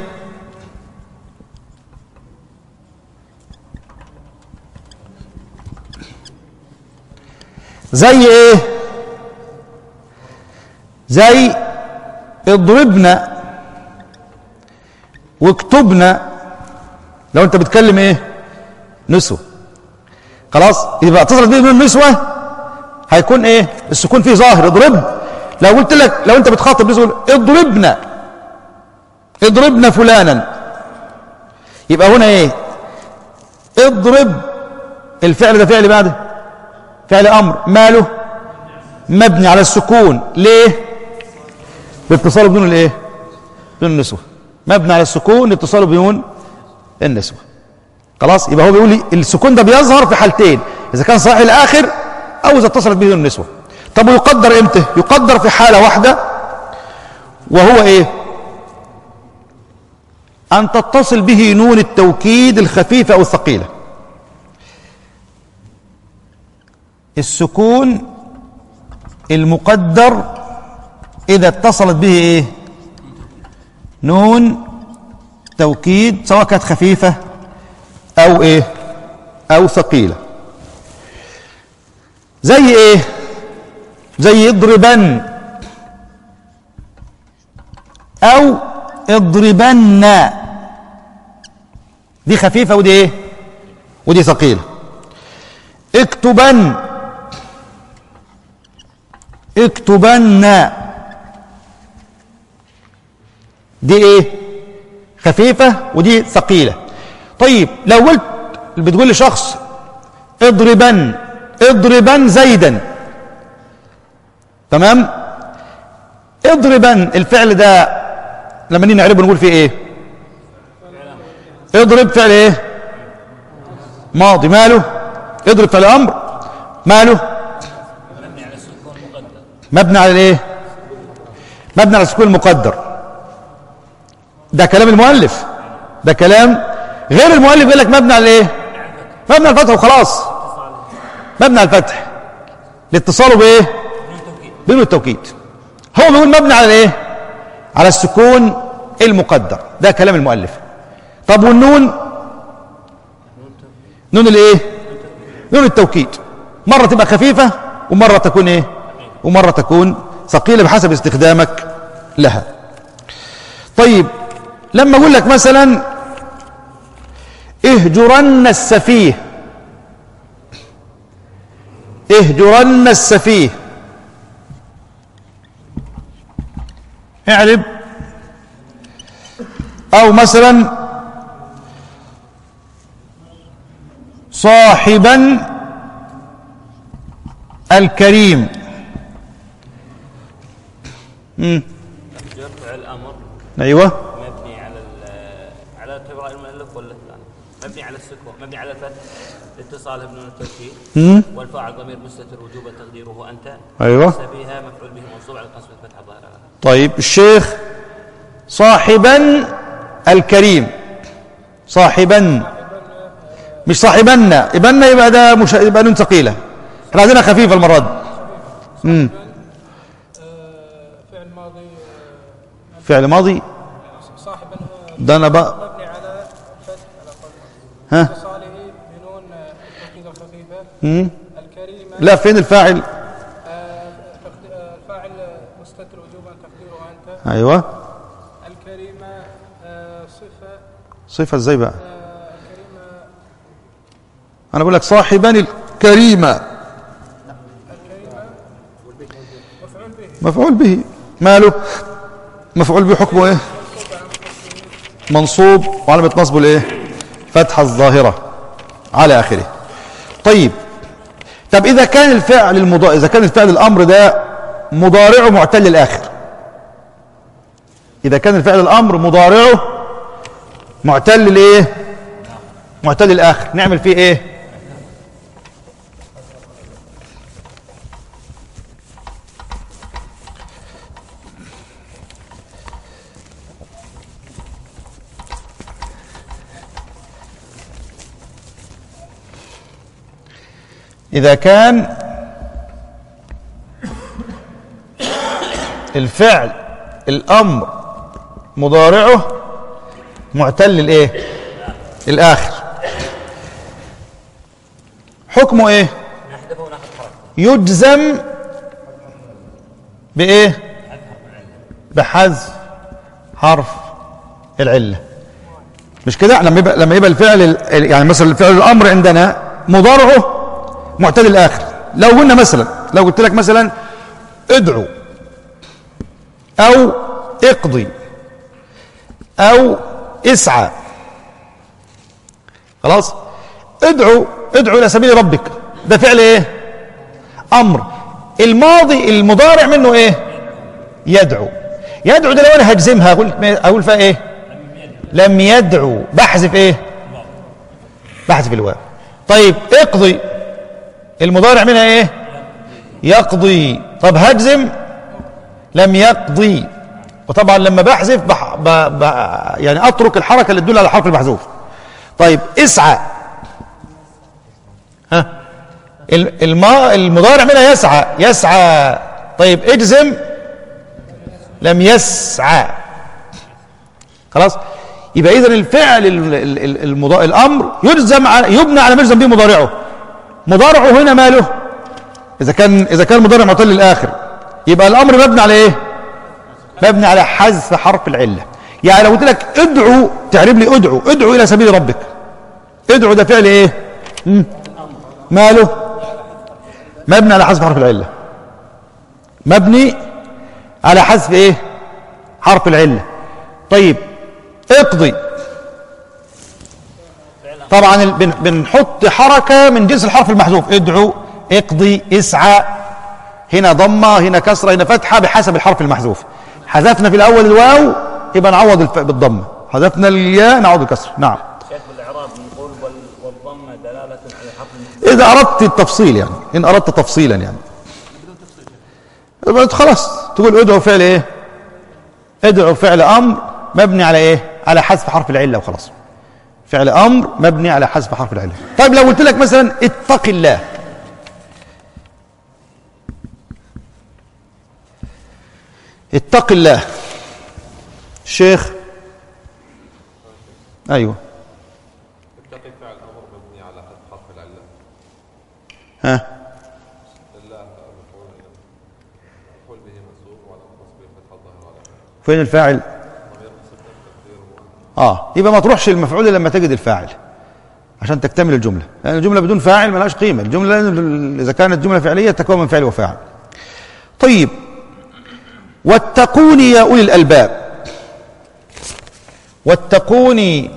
زي ايه زي اضربنا واكتبنا لو انت بتكلم ايه نسوة خلاص يبقى اتصلت به نون النسوة هيكون ايه السكون فيه ظاهر اضرب لو قلت لك لو انت بتخاطب نسوة اضربنا اضربنا فلانا يبقى هنا ايه اضرب الفعل ده فعل بعده فعل امر ماله مبني على السكون ليه باتصاله بدون الايه بدون النسوه مبني على السكون لاتصاله بنون النسوه خلاص يبقى هو بيقول لي السكون ده بيظهر في حالتين اذا كان صحيح الاخر او اذا اتصلت به نون النسوه طب ويقدر امتى يقدر في حاله واحده وهو ايه ان تتصل به نون التوكيد الخفيفه او الثقيله السكون المقدر إذا اتصلت به إيه نون توكيد سواء كانت خفيفة أو إيه أو ثقيلة زي إيه زي اضربن أو اضربن دي خفيفة ودي إيه ودي ثقيلة اكتبن اكتبن دي ايه خفيفة ودي ثقيلة طيب لو قلت بتقول لشخص اضربن اضربن زيدا تمام اضربن الفعل ده لما نيجي نعربه نقول فيه ايه اضرب فعل ايه ماضي ماله اضرب فعل امر ماله مبني على الايه مبني على السكون المقدر ده كلام المؤلف ده كلام غير المؤلف يقول لك مبني على ايه مبني على الفتح وخلاص مبني على الفتح لاتصاله بايه بنون التوكيد هو بيقول مبني على ايه على السكون المقدر ده كلام المؤلف طب والنون نون الايه نون التوكيد مره تبقى خفيفه ومره تكون ايه ومره تكون ثقيله بحسب استخدامك لها طيب لما اقول لك مثلا اهجرن السفيه اهجرن السفيه اعرب او مثلا صاحبا الكريم مم. جر فعل امر ايوه مبني على ال- على اعتبار المؤلف ولا الثاني مبني على السكون مبني على الفتح اتصاله بنون التوكيد مم. والفاعل ضمير مستتر وجوبا تقديره انت ايوه سبيها مفعول به منصوب على قسم الفتح الظاهر على طيب الشيخ صاحبا الكريم صاحبا مش صاحبنا يبقى يبقى ده مش يبقى نون ثقيله احنا عايزينها خفيفه المره دي امم فعل ماضي آه، فعل ماضي صاحبا آه، ده انا بقى مبني على الفتح على قول ها اتصاله بنون آه، التوكيد الخفيفة مم. الكريمة لا فين الفاعل آه، تقد- آه، الفاعل مستتر ايوه الكريمة آه، صفة صفه ازاي بقى آه، الكريمة انا بقول لك صاحبان الكريمه مفعول به مفعول به ماله مفعول به حكمه ايه منصوب وعلامة نصبه الايه فتحة الظاهرة على اخره طيب طب اذا كان الفعل المضارع اذا كان الفعل الامر ده مضارعه معتل الاخر اذا كان الفعل الامر مضارعه معتل الايه معتل الاخر نعمل فيه ايه إذا كان الفعل الأمر مضارعه معتل الإيه؟ الآخر حكمه إيه؟ نحذفه وناخذ حرف يجزم بإيه؟ بحذف حرف العلة مش كده لما يبقى لما يبقى الفعل ال- يعني مثلا الفعل الامر عندنا مضارعه معتل الاخر لو قلنا مثلا لو قلت لك مثلا ادعو او اقضي او اسعى خلاص ادعو ادعو الى سبيل ربك ده فعل ايه امر الماضي المضارع منه ايه يدعو يدعو ده لو انا هجزمها اقول اقول فيها ايه لم يدعو بحذف ايه بحذف الواو طيب اقضي المضارع منها ايه يقضي طب هجزم لم يقضي وطبعا لما بحذف بح ب ب يعني اترك الحركه اللي تدل على الحرف المحذوف طيب اسعى ها ال- الما المضارع منها يسعى يسعى طيب اجزم لم يسعى خلاص يبقى اذا الفعل ال- ال- ال- المضا... الامر يجزم على يبنى على ما يجزم به مضارعه مضارعه هنا ماله اذا كان اذا كان مضارع معتل للاخر يبقى الامر مبني على ايه مبني على حذف حرف العله يعني لو قلت لك ادعو تعرب لي ادعو ادعو الى سبيل ربك ادعو ده فعل ايه مم. ماله مبني على حذف حرف العله مبني على حذف ايه حرف العله طيب اقضي طبعا ال- بن- بنحط حركه من جنس الحرف المحذوف ادعو اقضي اسعى هنا ضمه هنا كسره هنا فتحه بحسب الحرف المحذوف حذفنا في الاول الواو يبقى نعوض الف... بالضمه حذفنا الياء نعوض بالكسر نعم شيخ بالاعراب نقول وال- والضمه دلاله على حرف اذا اردت التفصيل يعني ان اردت تفصيلا يعني يبقى خلاص تقول ادعو فعل ايه ادعو فعل امر مبني على ايه على حذف حرف العله وخلاص فعل امر مبني على حذف حرف العله طيب لو قلت لك مثلا اتق الله اتق الله شيخ ايوه اتقي فعل امر مبني على حذف حرف العله ها الله مفعول مفعول به منصوب وعلى نصبه فتح الظاهر على آخره. فين الفاعل ضمير نصب تقديره اه يبقى ما تروحش المفعول إلا لما تجد الفاعل عشان تكتمل الجمله لان الجمله بدون فاعل ملهاش قيمه الجمله اذا كانت جمله فعليه تكون من فعل وفاعل طيب واتقوني يا اولي الالباب واتقوني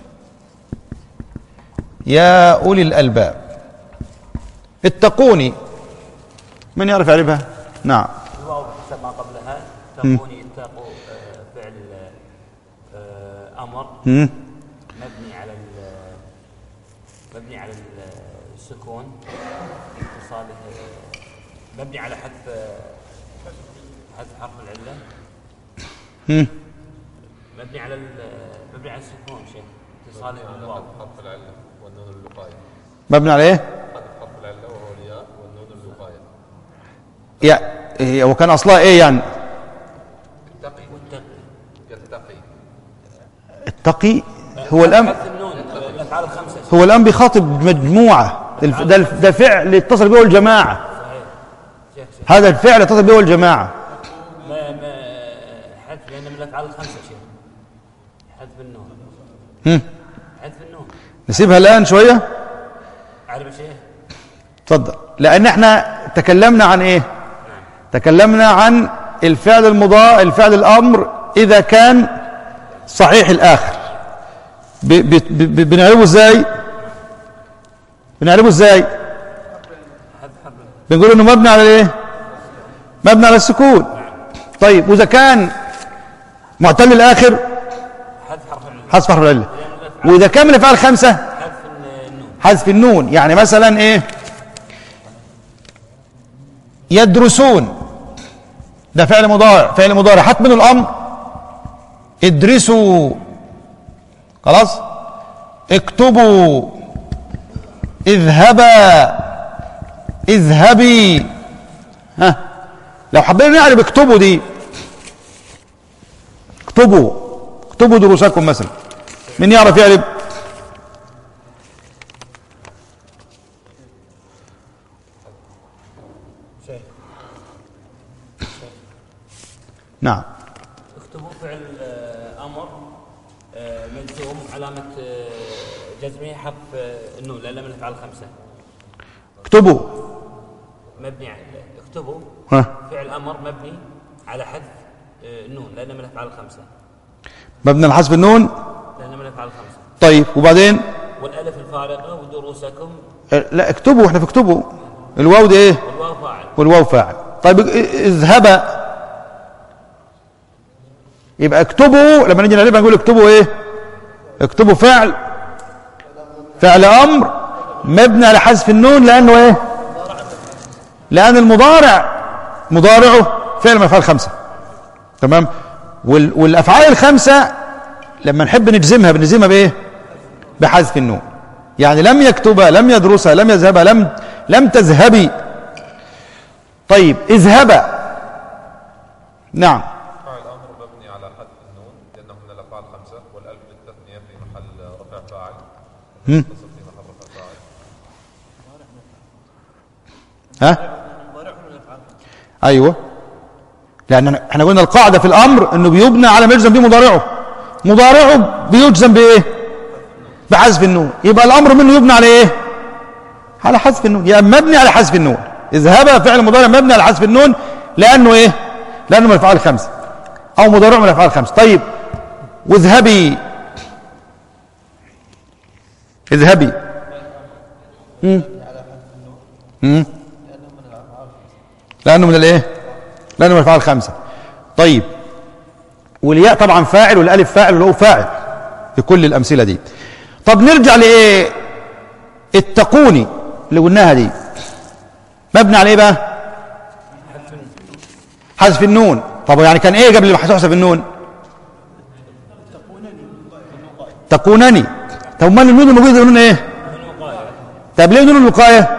يا اولي الالباب اتقوني من يعرف يعرفها نعم الواو حسب ما قبلها تقوني اتقوا آه، فعل آه، امر مم. مبني على ال- مبني على ال- السكون اتصاله مبني على حذف حذف حرف العله مم. مبني على ال- مبني على السكون شيخ اتصاله بالواو حذف حرف العله والنون اللقايه مبني على ايه حذف حرف العله وهو الياء والنون اللقايه يا هي وكان اصلها ايه يعني اتقي والتقي يتقي التقي هو الان حذف النون الافعال الخمسه هو الان بيخاطب مجموعه الف- ده الف- ده فعل اتصل به الجماعه شيخ شيخ هذا الفعل اتصل به الجماعه ما ما حذف من الافعال الخمسه شيخ حذف النون هم. حذف النون نسيبها الآن شوية عارف شيخ اتفضل لأن احنا تكلمنا عن ايه تكلمنا عن الفعل المضاء الفعل الأمر إذا كان صحيح الآخر ب... ب... ب... بنعرفه ازاي بنعرفه ازاي بنقول انه مبني على ايه مبني على السكون طيب واذا كان معتل الاخر حذف حرف العلة حذف حرف العله واذا كان من الافعال الخمسه حذف النون حذف النون يعني مثلا ايه يدرسون ده فعل مضارع فعل مضارع حط منه الامر ادرسوا خلاص اكتبوا اذهبا اذهبي ها لو حبينا نعرف اكتبوا دي اكتبوا اكتبوا دروسكم مثلا من يعرف يعرف نعم اكتبوا فعل آه، امر آه، مجزوم علامه آه، جزمه حرف آه، النون لان من الافعال الخمسه اكتبوا مبني على اكتبوا ها فعل امر مبني على حذف آه، النون لان من الافعال الخمسه مبني على حذف النون لان من الافعال الخمسه طيب وبعدين والالف الفارقه ودروسكم اه، لا اكتبوا احنا في اكتبوا الواو دي ايه والواو فاعل والواو فاعل طيب اه، اذهب يبقى اكتبوا لما نيجي نقلبها نقول اكتبوا ايه اكتبوا فعل فعل امر مبني على حذف النون لانه ايه لان المضارع مضارعه فعل من الافعال الخمسه تمام وال- والافعال الخمسه لما نحب نجزمها بنجزمها بايه بحذف النون يعني لم يكتبها لم يدرسها لم يذهبها لم لم تذهبي طيب اذهبا نعم فاعل امر مبني على حذف النون لانه من الافعال الخمسه والالف للتثنيه في محل رفع فاعل تصل في محل رفع فاعل ها ايوه لان احنا قلنا القاعده في الامر انه بيبنى على ما يجزم به مضارعه مضارعه بيجزم بايه بحذف النون يبقى الامر منه يبنى على ايه على حذف النون يعني مبني على حذف النون اذهب فعل مضارع مبني على حذف النون لانه ايه لانه من الافعال الخمسه او مضارع من الافعال الخمسه طيب واذهبي اذهبي مم. مم. لانه من الايه لانه من الافعال الخمسه طيب والياء طبعا فاعل والالف فاعل والواو فاعل في كل الامثله دي طب نرجع لايه اتقوني اللي قلناها دي مبني على ايه بقى حذف النون طب يعني كان ايه قبل ما تحذف النون تقونني طب امال النون الموجوده النون ايه طب ليه نون الوقايه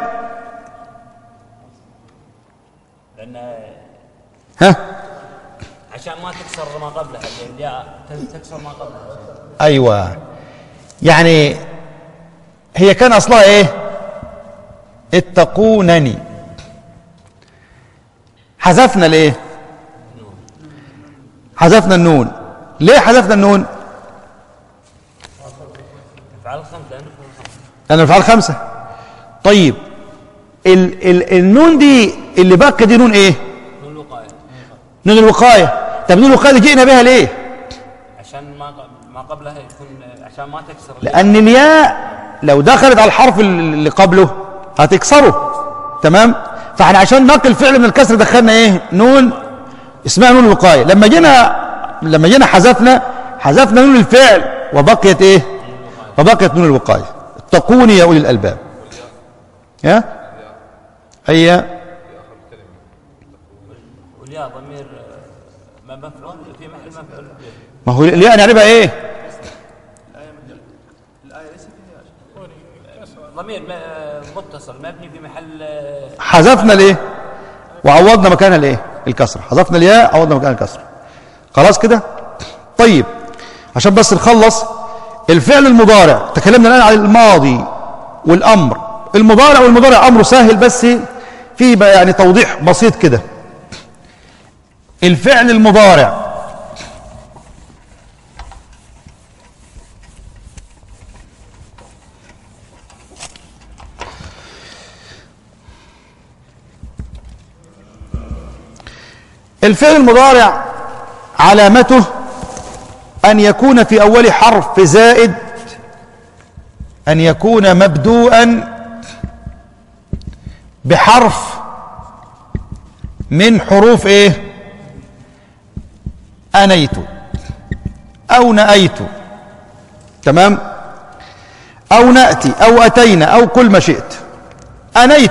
لان ها عشان ما تكسر ما قبلها يعني الياء تكسر ما قبلها ايوه يعني هي كان اصلها ايه اتقونني حذفنا الايه حذفنا النون ليه حذفنا النون افعال خمسه لانه افعال خمسه لان الافعال خمسه طيب ال ال النون دي اللي باقي دي نون ايه نون الوقايه نون الوقايه طب نون الوقايه دي جئنا بها ليه عشان ما ق- ما قبلها يكون عشان ما تكسر لأن الياء لو دخلت على الحرف اللي قبله هتكسره تمام فاحنا عشان نقل فعل من الكسر دخلنا ايه نون اسمها نون الوقاية لما جينا لما جينا حذفنا حذفنا نون الفعل وبقيت ايه وبقيت نون الوقاية اتقوني يا أولي الألباب يا هي والياء ضمير آه، ما مفعول في محل مفعول به ما هو الياء نعرفها ايه ضمير م- آه، متصل مبني في محل آه، حذفنا الايه وعوضنا مكانها الايه الكسره حذفنا الياء عوضنا مكانها الكسره خلاص كده طيب عشان بس نخلص الفعل المضارع تكلمنا الان عن الماضي والامر المضارع والمضارع امره سهل بس فيه بقى يعني توضيح بسيط كده الفعل المضارع الفعل المضارع علامته أن يكون في أول حرف زائد أن يكون مبدوءا بحرف من حروف إيه أنيت أو نأيت تمام أو نأتي أو أتينا أو كل ما شئت أنيت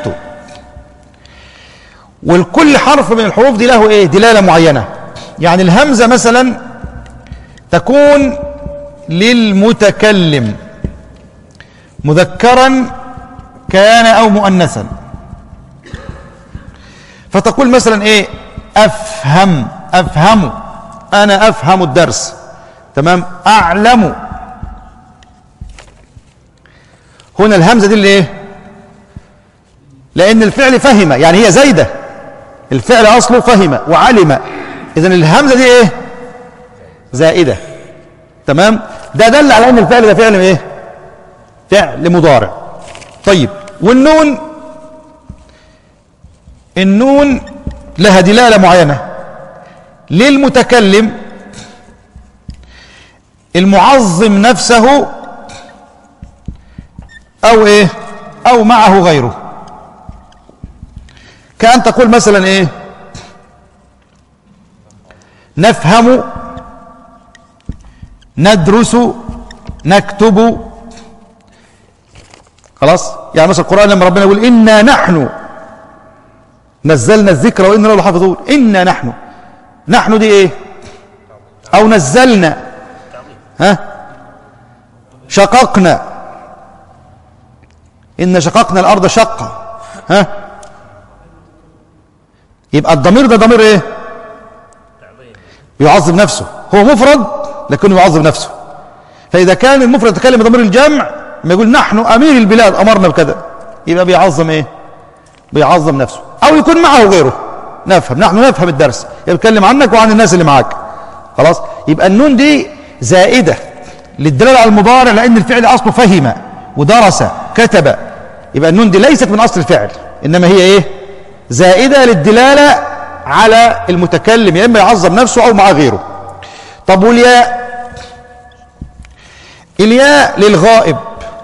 والكل حرف من الحروف دي له إيه دلالة معينة يعني الهمزة مثلا تكون للمتكلم مذكرا كان أو مؤنثا فتقول مثلا إيه أفهم أفهم أنا أفهم الدرس تمام أعلم هنا الهمزة دي اللي إيه لأن الفعل فهم يعني هي زايدة الفعل أصله فهم وعلم إذن الهمزة دي إيه زائدة تمام ده دل على أن الفعل ده فعل إيه فعل مضارع طيب والنون النون لها دلالة معينة للمتكلم المعظم نفسه أو إيه أو معه غيره كأن تقول مثلا إيه نفهم ندرس نكتب خلاص يعني مثلا القرآن لما ربنا يقول إنا نحن نزلنا الذكر وإنا له لحافظون إنا نحن نحن دي إيه أو نزلنا ها شققنا إن شققنا الأرض شقة ها يبقى الضمير ده ضمير إيه يعظم نفسه هو مفرد لكنه يعظم نفسه فإذا كان المفرد يتكلم بضمير الجمع ما يقول نحن أمير البلاد أمرنا بكذا يبقى بيعظم إيه بيعظم نفسه أو يكون معه غيره نفهم نحن نفهم الدرس يتكلم عنك وعن الناس اللي معاك خلاص يبقى النون دي زائدة للدلالة على المضارع لأن الفعل أصله فهم ودرس كتب يبقى النون دي ليست من أصل الفعل إنما هي إيه زائدة للدلالة على المتكلم يا إما يعظم نفسه أو مع غيره طب والياء الياء للغائب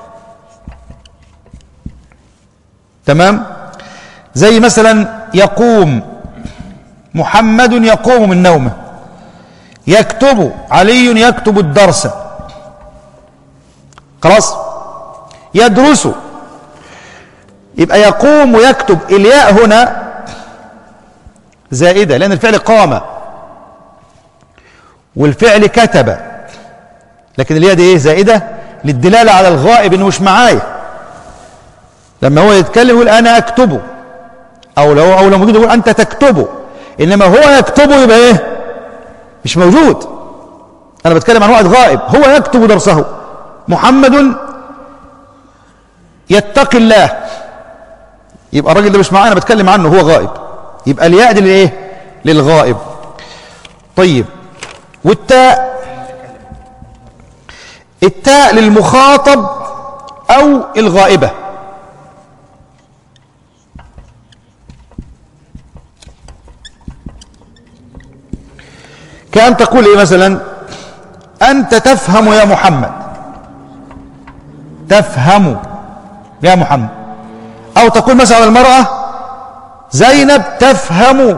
تمام زي مثلا يقوم محمد يقوم من نومه يكتب علي يكتب الدرس خلاص يدرس يبقى يقوم ويكتب الياء هنا زائدة لأن الفعل قام والفعل كتب لكن الياء دي ايه زائدة للدلالة على الغائب انه مش معايا لما هو يتكلم يقول انا اكتبه او لو او لو موجود يقول انت تكتبه انما هو يكتبه يبقى ايه مش موجود انا بتكلم عن واحد غائب هو يكتب درسه محمد يتقي الله يبقى الراجل ده مش معانا بتكلم عنه هو غائب يبقى الياء دي للايه للغائب طيب والتاء التاء للمخاطب او الغائبه كأن تقول إيه مثلا أنت تفهم يا محمد تفهم يا محمد أو تقول مثلا المرأة زينب تفهم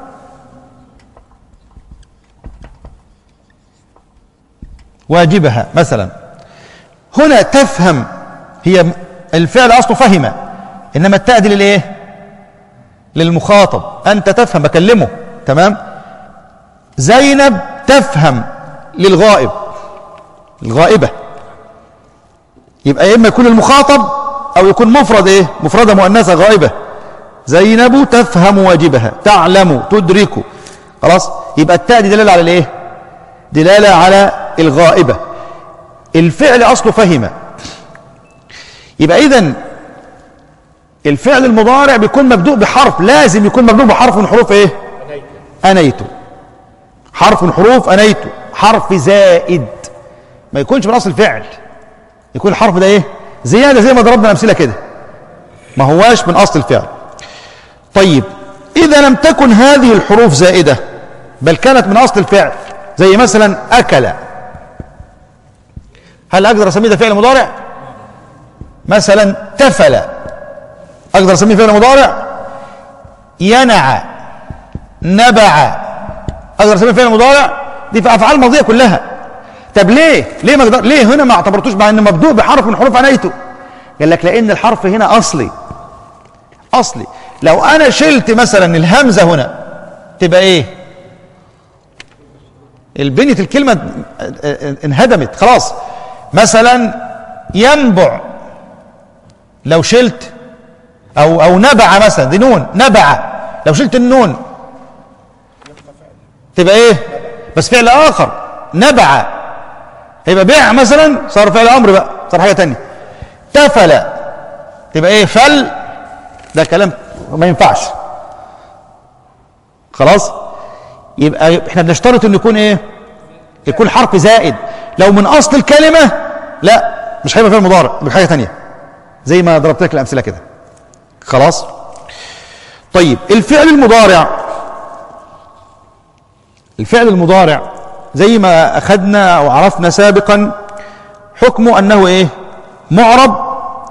واجبها مثلا هنا تفهم هي الفعل أصله فهم إنما التاء دي للإيه للمخاطب أنت تفهم بكلمه تمام زينب تفهم للغائب الغائبة يبقى إما يكون المخاطب أو يكون مفرد إيه مفردة مؤنثة غائبة زينب تفهم واجبها تعلم تدرك خلاص يبقى التاء دي دلالة على الإيه دلالة على الغائبة الفعل أصله فهم يبقى إذن الفعل المضارع بيكون مبدوء بحرف لازم يكون مبدوء بحرف من حروف إيه أنيته حرف من حروف أنيت حرف زائد ما يكونش من أصل الفعل يكون الحرف ده إيه زيادة زي ما ضربنا أمثلة كده ما هواش من أصل الفعل طيب إذا لم تكن هذه الحروف زائدة بل كانت من أصل الفعل زي مثلا أكل هل أقدر أسميه ده فعل مضارع مثلا تفل أقدر أسميه فعل مضارع ينع نبع أقدر أسميه فعل مضارع دي في أفعال ماضية كلها طب ليه ليه ما أقدر ليه هنا ما اعتبرتوش مع ان مبدوء بحرف من حروف عنايته قال لك لان الحرف هنا اصلي اصلي لو انا شلت مثلا الهمزه هنا تبقى ايه البنية الكلمة انهدمت خلاص مثلا ينبع لو شلت او او نبع مثلا دي نون نبع لو شلت النون تبقى ايه بس فعل اخر نبع هيبقى بيع مثلا صار فعل امر بقى صار حاجه تانية تفل تبقى ايه فل ده كلام ما ينفعش خلاص يبقى احنا بنشترط انه يكون ايه يكون حرف زائد لو من اصل الكلمه لا مش هيبقى فعل مضارع يبقى حاجه تانية زي ما ضربت لك الامثله كده خلاص طيب الفعل المضارع الفعل المضارع زي ما أخذنا أو عرفنا سابقا حكمه أنه إيه معرب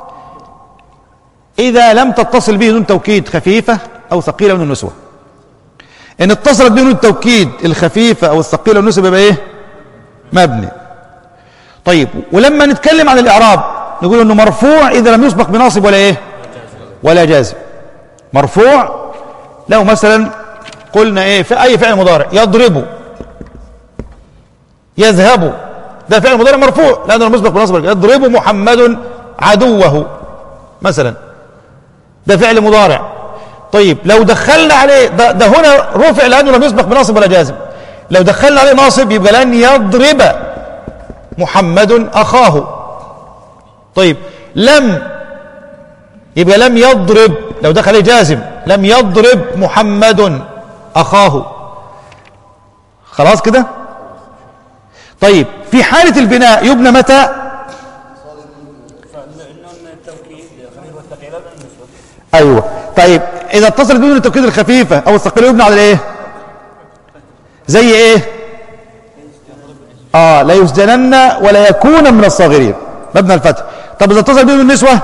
إذا لم تتصل به نون توكيد خفيفة أو ثقيلة من النسوة إن اتصلت به نون التوكيد الخفيفة أو الثقيلة من النسوة يبقى إيه مبني طيب ولما نتكلم عن الإعراب نقول إنه مرفوع إذا لم يسبق بناصب ولا إيه ولا جازم مرفوع لو مثلا قلنا إيه في أي فعل مضارع يضرب يذهب ده فعل مضارع مرفوع لانه المسبق بنصب يضرب محمد عدوه مثلا ده فعل مضارع طيب لو دخلنا عليه ده, ده هنا رفع لانه لم يسبق بناصب ولا جازم لو دخلنا عليه ناصب يبقى لن يضرب محمد اخاه طيب لم يبقى لم يضرب لو دخل عليه جازم لم يضرب محمد اخاه خلاص كده طيب في حالة البناء يبنى متى ايوه طيب اذا اتصلت بدون التوكيد الخفيفة او الثقيلة يبنى على ايه زي ايه اه لا يسجنن ولا يكون من الصاغرين مبنى الفتح طب اذا اتصل بدون النسوة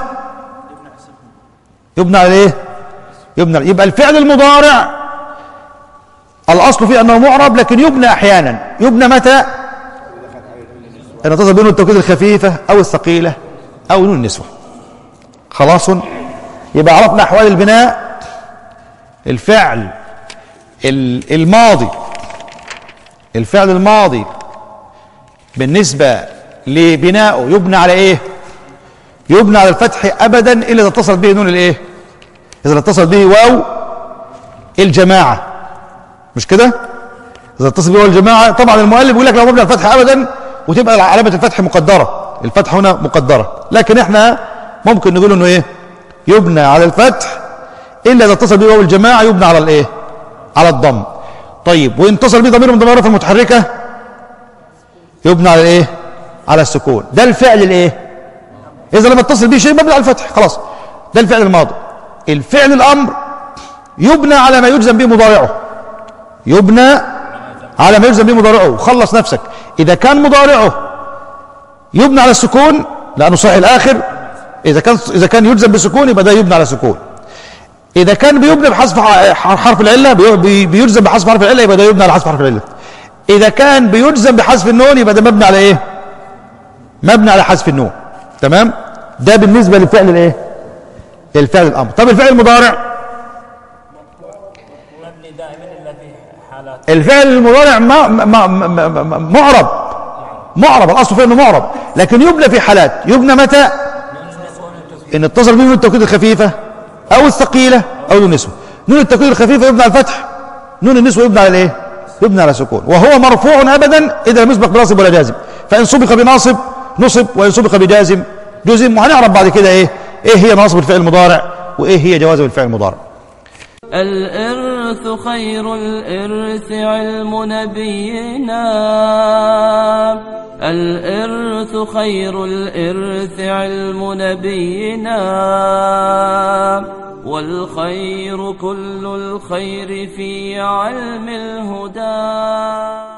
يبنى على ايه يبنى يبقى الفعل المضارع الاصل فيه انه معرب لكن يبنى احيانا يبنى متى ان اتصل بين التوكيد الخفيفة او الثقيلة او نون النسوة خلاص يبقى عرفنا احوال البناء الفعل الماضي الفعل الماضي بالنسبة لبنائه يبنى على ايه يبنى على الفتح ابدا الا اذا اتصل به نون الايه اذا اتصل به واو الجماعة مش كده اذا اتصل به واو الجماعة طبعا المؤلف بيقول لك لو مبنى الفتح ابدا وتبقى علامة الفتح مقدرة الفتح هنا مقدرة لكن احنا ممكن نقول انه ايه يبنى على الفتح الا اذا اتصل به واو الجماعة يبنى على الايه على الضم طيب وان اتصل به ضمير من ضمائر المتحركة يبنى على الايه على السكون ده الفعل الايه اذا لم يتصل به شيء مبني على الفتح خلاص ده الفعل الماضي الفعل الامر يبنى على ما يجزم به مضارعه يبنى على ما يجزم به مضارعه خلص نفسك إذا كان مضارعه يبنى على السكون لأنه صحيح الآخر إذا كان إذا كان يجزم بالسكون يبقى ده يبنى على السكون إذا كان بيبنى بحذف حرف العلة بيجزم بحذف حرف العلة يبقى ده يبنى على حذف حرف العلة إذا كان بيجزم بحذف النون يبقى ده مبني على إيه؟ مبني على حذف النون تمام؟ ده بالنسبة للفعل الإيه؟ الفعل الأمر طب الفعل المضارع مبني دائما الا في حالات الفعل المضارع ما ما ما ما معرب معرب الاصل فيه انه معرب لكن يبنى في حالات يبنى متى ان اتصل به نون التوكيد الخفيفه او الثقيله او نون النسوه نون التوكيد الخفيفه يبنى على الفتح نون النسوه يبنى على الايه يبنى على سكون وهو مرفوع ابدا اذا لم يسبق بناصب ولا جازم فان سبق بناصب نصب وان سبق بجازم جزم وهنعرف بعد كده ايه ايه هي ناصب الفعل المضارع وايه هي جوازم الفعل المضارع الإرث خير الإرث علم نبينا الإرث خير الإرث علم نبينا والخير كل الخير في علم الهدى